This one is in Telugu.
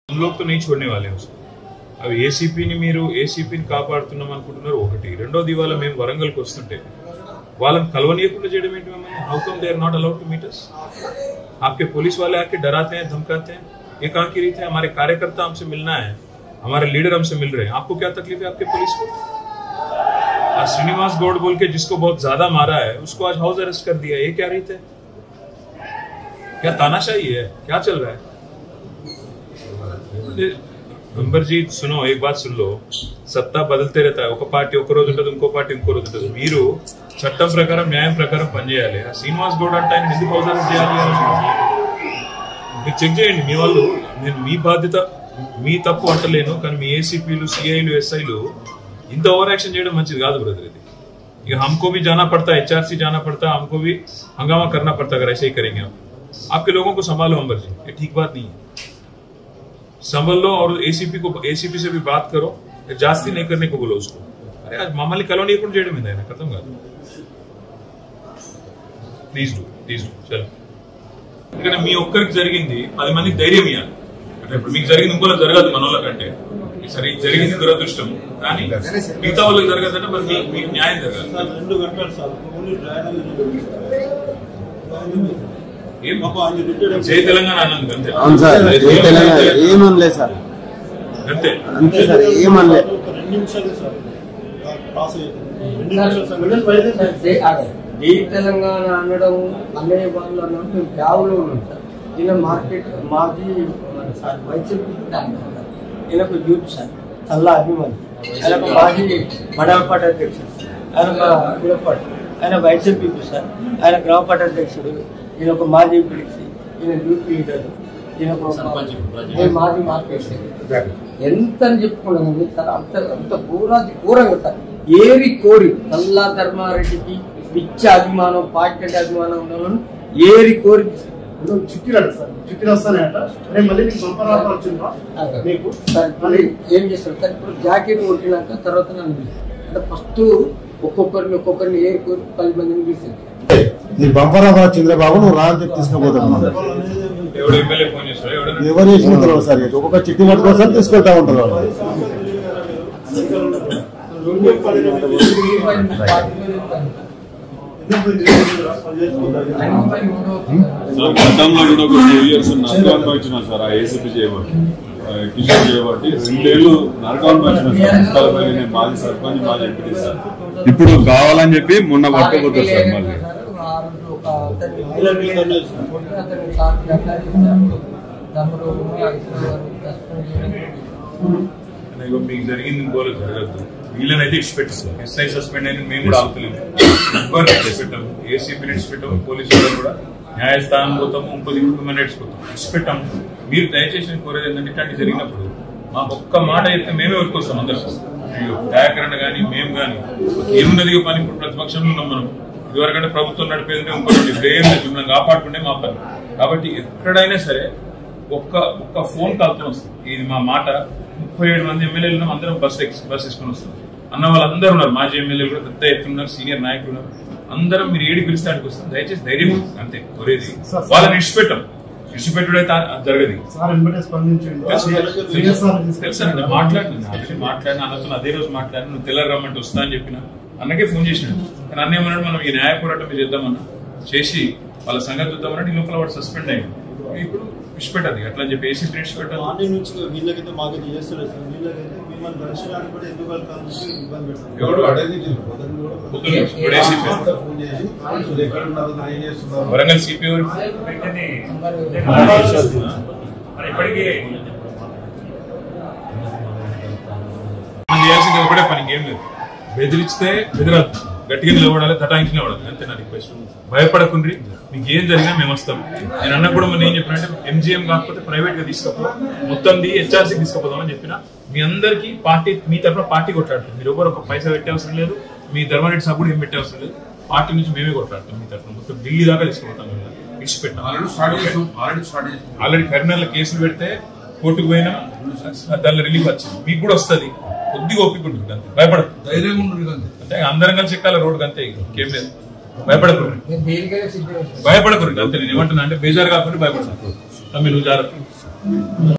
हम लोग तो नहीं छोड़ने वाले हैं उसको అవి ఏసీపీని మీరు ఏసీపీని కాపాడుతున్నాం అనుకుంటున్నారు ఒకటి రెండోది ఇవాళ మేము వరంగల్కి వస్తుంటే వాళ్ళని కలవనీయకుండా చేయడం ఏంటి మమ్మల్ని how come they are not allowed to meet us आपके पुलिस वाले आके डराते हैं धमकाते हैं ये कहाँ की रीत है हमारे कार्यकर्ता हमसे मिलना है हमारे लीडर हमसे मिल रहे हैं आपको क्या तकलीफ है आपके पुलिस को आज श्रीनिवास गौड़ बोल के जिसको बहुत ज्यादा मारा है उसको आज हाउस अरेस्ट कर दिया ये क्या रीत है क्या तानाशाही है क्या चल रहा है నంబర్జీత్ సునో ఏక్ బాత్ సున్ లో సత్తా బదిలితే रहता है ఒక పార్టీ ఒక రోజు ఉంటుంది ఇంకో పార్టీ ఇంకో రోజు ఉంటుంది మీరు చట్టం ప్రకారం న్యాయం ప్రకారం పనిచేయాలి ఆ శ్రీనివాస్ గౌడ్ అంటే ఆయన ఎందుకు అవసరం చేయాలి మీరు చెక్ చేయండి మీ వాళ్ళు నేను మీ బాధ్యత మీ తప్పు అంటలేను కానీ మీ ఏసీపీలు సిఐలు ఎస్ఐలు ఇంత ఓవర్ యాక్షన్ చేయడం మంచిది కాదు బ్రదర్ ఇది ఇక हमको भी जाना पड़ता है एचआरसी जाना पड़ता है हमको भी हंगामा करना पड़ता है अगर ऐसे ही करेंगे आप आपके लोगों को संभालो अंबर जी ये ठीक बात नहीं है संभल लो और एसीपी को एसीपी से भी बात करो जास्ती नहीं करने को बोलो उसको अरे आज మమ్మల్ని కలవనీయకుండా చేయడం ఏంది ఆయన అర్థం కాదు ప్లీజ్ డూ ప్లీజ్ డూ చలో ఎందుకంటే మీ ఒక్కరికి జరిగింది పది మందికి ధైర్యం ఇవ్వాలి అంటే ఇప్పుడు మీకు జరిగింది ఇంకోలో జరగదు మన వాళ్ళకంటే సరే ఇది జరిగింది దురదృష్టం కానీ మిగతా వాళ్ళకి జరగదంటే మరి మీకు మీకు న్యాయం జరగాలి సార్ రెండు గంటలు సార్ ఓన్లీ ఏం మాకు ఆయన రిటైర్డ్ జై తెలంగాణ అన్నందుకు అంతే అవును సార్ జై తెలంగాణ ఏమనలే సార్ అంతే అంతే సార్ ఏమనలే ఒక రెండు నిమిషాలు సార్ పాస్ అయ్యింది రెండు నిమిషాలు సార్ జై జై తెలంగాణ అనడం అనే వాళ్ళు అన్నప్పుడు మేము బ్యావ్లో ఉన్నాం సార్ ఈయన మార్కెట్ మాది మన సార్ వైసీపీ ఈయన ఒక యూత్ సార్ చల్లా అభిమాని ఆయన ఒక మాజీ మండలపాటి అధ్యక్షుడు ఆయన ఒక గుడపాటి ఆయన వైసీపీ సార్ ఆయన గ్రామపాటి అధ్యక్షుడు ఈయన ఒక మాజీ పిలిచి ఈయన యూత్ లీడర్ ఈయన ఒక ఈయన మాజీ మార్కెట్ ఎంత అని చెప్పుకున్నాను సార్ అంత అంత ఘోరాది ఘోరంగా సార్ ఏరి కోరి నల్లా ధర్మారెడ్డికి పిచ్చ అభిమానం పార్టీ అభిమానం ఉన్న వాళ్ళను ఏరి కోరి నువ్వు చిట్టిరాడు సార్ చిట్టి వస్తానంట రేపు మళ్ళీ నీకు బంపర్ ఆఫర్ వచ్చిందా నీకు సార్ ఇప్పుడు ఏం చేస్తారు సార్ ఇప్పుడు జాకెట్ కొట్టినాక తర్వాత నన్ను పిలిచారు. అంటే ఫస్ట్ ఒక్కొక్కరిని ఒక్కొక్కరిని ఏరి కోరి పది మందిని పిలిచింది నీ బంపర్ ఆఫర్ చంద్రబాబు నువ్వు రా అని చెప్పి తీసుకుపోతున్నావు ఎవడు ఎమ్మెల్యే ఫోన్ చేస్తాడు ఎవడన్నా ఎవరు చేసిన తెలియదు సార్ ఇది. ఒక్కొక్క చిట్టి పట్టుకోసం తీసుకెళ్తా ఉంటారు వాళ్ళు సార్ గతంలో కూడా ఒక టూ ఇయర్స్ నరకాన్ని వచ్చిన సార్ ఆ ఏసీపీ చేయబట్టి ఆ కిషోర్ చేయబట్టి రెండేళ్లు నరకాన్ని వచ్చిన సార్ స్థలపై నేను మాజీ సర్పంచ్ మాజీ ఎంపీ సార్ ఇప్పుడు కావాలని చెప్పి మొన్న పట్టుకుపోతారు సార్ మళ్ళీ ఇగో మీకు జరిగింది ఇంకోలో జరగద్దు వీళ్ళనైతే ఇచ్చిపెట్టాం ఎస్ఐ సస్పెండ్ అయిన మేము కూడా ఆపుతలేము ఎవరిని ఇచ్చిపెట్టాము ఏసీపీని ఇచ్చిపెట్టాము పోలీసు వాళ్ళు కూడా న్యాయస్థానం పోతాము ఇంకోది హ్యూమన్ రైట్స్ పోతాము ఇచ్చిపెట్టాము మీరు దయచేసి నేను కోరేది ఏంటంటే ఇట్లాంటి జరిగినప్పుడు మాకు ఒక్క మాట చెప్తే మేమే ఊరుకొస్తాం అందరం అయ్యో దయాకరణ కానీ మేము కానీ ఏమున్నది ఇక పని ఇప్పుడు ప్రతిపక్షంలో ఉన్నాం మనం ఇదివరకంటే ప్రభుత్వం నడిపేది ఇంకోటి ఇప్పుడు ఏం లేదు మనం కాపాడుకుంటే మా పని కాబట్టి ఎక్కడైనా సరే ఒక్క ఒక్క ఫోన్ కాల్తో వస్తుంది ఇది మా మాట ముప్పై ఏడు మంది ఎమ్మెల్యేలు ఉన్నాం అందరం బస్ ఎక్కి బస్ వేసుకొని వస్తాం అన్న వాళ్ళందరూ ఉన్నారు మాజీ ఎమ్మెల్యేలు కూడా పెద్ద ఎత్తున ఉన్నారు సీనియర్ నాయకులు ఉన్నారు అందరం మీరు ఏడి పిలిస్తానికి వస్తాం దయచేసి ధైర్యం అంతే కోరేది వాళ్ళని ఇడిచిపెట్టాం ఇడిచిపెట్టుడైతే ఆ- జరగదు సార్ వెంబడే స్పందించండి తెలుసు తెలుసండి మాట్లాడిన ఆల్రెడీ మాట్లాడిన అన్నతో అదే రోజు మాట్లాడిన నువ్వు తెల్ల రమ్మంటే వస్తా అని చెప్పిన అన్నకే ఫోన్ చేసినాడు కానీ అన్న ఏమన్నాడు మనం ఈ న్యాయ పోరాటం మీద చేద్దామన్నా చేసి వాళ్ళ సంగతి చూద్దామన్నా ఈ లోపల వాడు సస్పెండ్ అయ్యింది ఇప్పుడు విడిచిపెట్టదు అట్లా అని చెప్పి ఏసీ విడిచిపెట్టాలి మార్నింగ్ నుంచి వీళ్ళకైతే మాకైతే చేస్తలేదు సార్ వీళ్ళకైతే మిమ్మల్ని దర్శనానికి కూడా ఎందుకు వెళ్తాను ఇబ్బంది పెడతాను ఎవడు పొద్దున్న ఇప్పుడు ఏసీపీ వరంగల్ సిపి ఇప్పటికీ మనం చేయాల్సింది ఒకటే పని ఇంకేం లేదు బెదిరిస్తే బెదిరద్దు గట్టిగా నిలబడాలి తటాయించి నిలబడాలి అంతే నా రిక్వెస్ట్ భయపడకుండ్రి మీకు ఏం జరిగినా మేము వస్తాం నేను అన్న కూడా మొన్న ఏం చెప్పినంటే ఎంజిఎం కాకపోతే ప్రైవేట్ గా తీసుకపో మొత్తం హెచ్ఆర్సీకి తీసుకుపోదాం అని చెప్పిన మీ అందరికీ పార్టీ మీ తరఫున పార్టీ కొట్లాడుతుంది మీరు ఎవరు ఒక పైసా పెట్టే అవసరం లేదు మీ ధర్మరెడ్డి సాబ్ కూడా ఏం పెట్టే అవసరం లేదు పార్టీ నుంచి మేమే కొట్లాడుతాం మీ తరఫున మొత్తం ఢిల్లీ దాకా తీసుకుపోతాం మేము ఇచ్చిపెట్టాం ఆల్రెడీ కరీంనగర్ కేసులు పెడితే కోర్టుకు పోయినా దానిలో రిలీఫ్ వచ్చింది మీకు కూడా వస్తుంది కొద్దిగా ఓపిక ఉంటుంది అంతే భయపడదు ధైర్యంగా ఉండదు అంతే అంటే అందరం కలిసి ఎక్కాలి రోడ్డు అంతే ఇంకేం లేదు భయపడకూడదు నేను దేనికైనా సిద్ధం భయపడకూడదు అంతే నేను ఏమంటున్నా అంటే బేజారు కాకుండా భయపడతాను తమ్మి నువ్వు జాగ్రత్త